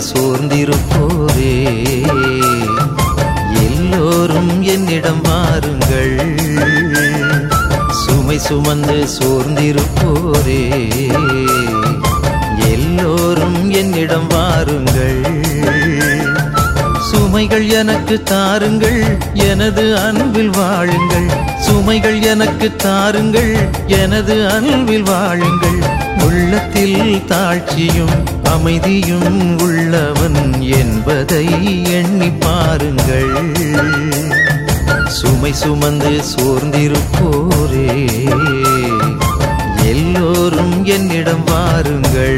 சோர்ந்திருப்போரே எல்லோரும் என்னிடம் வாருங்கள் சுமை சுமந்து சோர்ந்திருப்போரே எல்லோரும் என்னிடம் வாருங்கள் சுமைகள் எனக்கு தாருங்கள் எனது அன்பில் வாழுங்கள் சுமைகள் எனக்கு தாருங்கள் எனது அன்பில் வாழுங்கள் உள்ளத்தில் தாழ்ச்சியும் அமைதியும் உள்ளவன் என்பதை எண்ணி பாருங்கள் சுமை சுமந்து சோர்ந்திருப்போரே எல்லோரும் என்னிடம் வாருங்கள்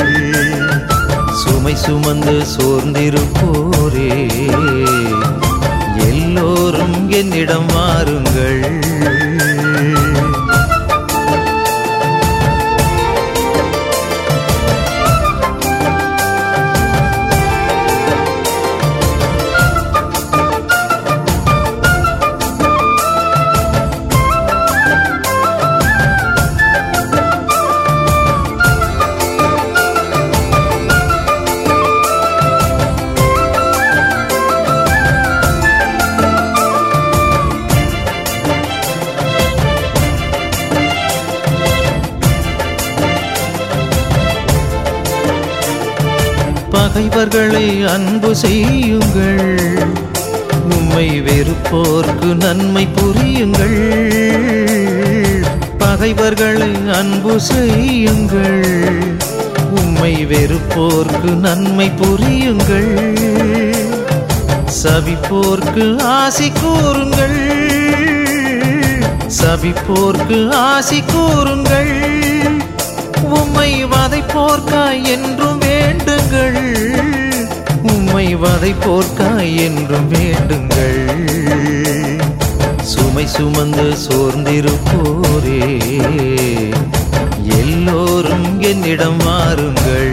சுமை சுமந்து சோர்ந்திருப்போரே எல்லோரும் என்னிடம் வாருங்கள் பகைவர்களை அன்பு செய்யுங்கள் உம்மை வெறுப்போர்க்கு நன்மை புரியுங்கள் பகைவர்களை அன்பு செய்யுங்கள் உம்மை வெறுப்போர்க்கு நன்மை புரியுங்கள் சபிப்போர்க்கு ஆசி கூறுங்கள் சபிப்போர்க்கு ஆசி கூறுங்கள் உம்மை வதைப்போர்க்காய் என்றும் வேண்டுங்கள் உம்மை வதைப்போர்க்காய் என்றும் வேண்டுங்கள் சுமை சுமந்து சோர்ந்திருப்போரே எல்லோரும் என்னிடம் வாருங்கள்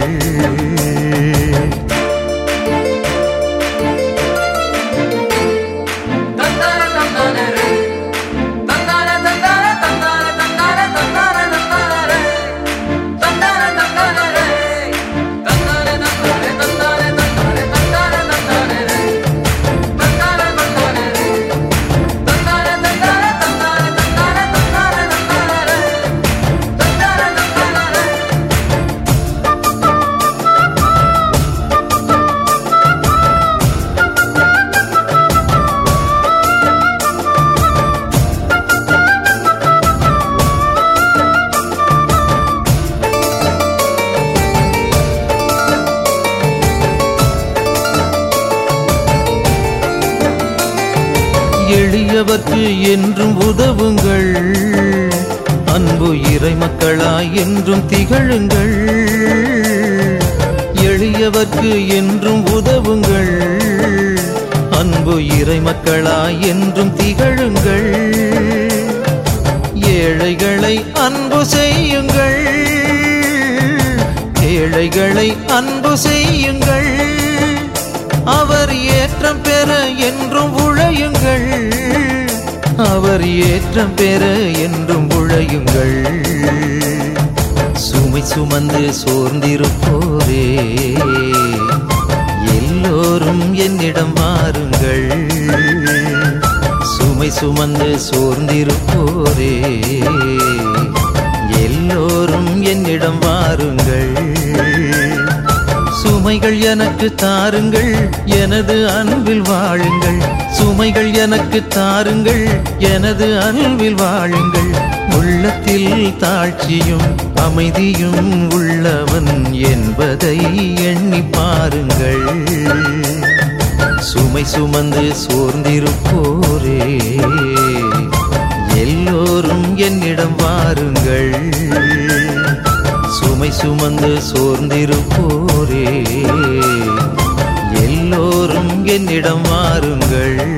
தந்தான தந்தான ரே தந்தான தந்தான தந்தான தந்தான தந்தான தந்தான ரே தந்தான தந்தான ரே தந்தான தந்தான தந்தான தந்தான தந்தான தந்தான ரே தந்தான தந்தான ரே தந்தான தந்தான தந்தான தந்தான தந்தான தந்தான ரே தந்தான தந்தான ரே எளியவர்க்கு என்றும் உதவுங்கள் அன்பு இறை மக்களாய் என்றும் திகழுங்கள் எளியவர்க்கு என்றும் உதவுங்கள் அன்பு இறை மக்களாய் என்றும் திகழுங்கள் ஏழைகளை அன்பு செய்யுங்கள் ஏழைகளை அன்பு செய்யுங்கள் அவர் ஏற்றம் பெற என்றும் உழையுங்கள் அவர் ஏற்றம் பெற என்றும் உழையுங்கள் சுமை சுமந்து சோர்ந்திருப்போரே எல்லோரும் என்னிடம் வாருங்கள் சுமை சுமந்து சோர்ந்திருப்போரே எல்லோரும் என்னிடம் வாருங்கள் சுமைகள் எனக்கு தாருங்கள் எனது அன்பில் வாழுங்கள் சுமைகள் எனக்கு தாருங்கள் எனது அன்பில் வாழுங்கள் உள்ளத்தில் தாழ்ச்சியும் அமைதியும் உள்ளவன் என்பதை எண்ணி பாருங்கள் சுமை சுமந்து சோர்ந்திருப்போரே எல்லோரும் என்னிடம் வாருங்கள் சுமை சுமந்து சோர்ந்திருப்போரே எல்லோரும் என்னிடம் வாருங்கள்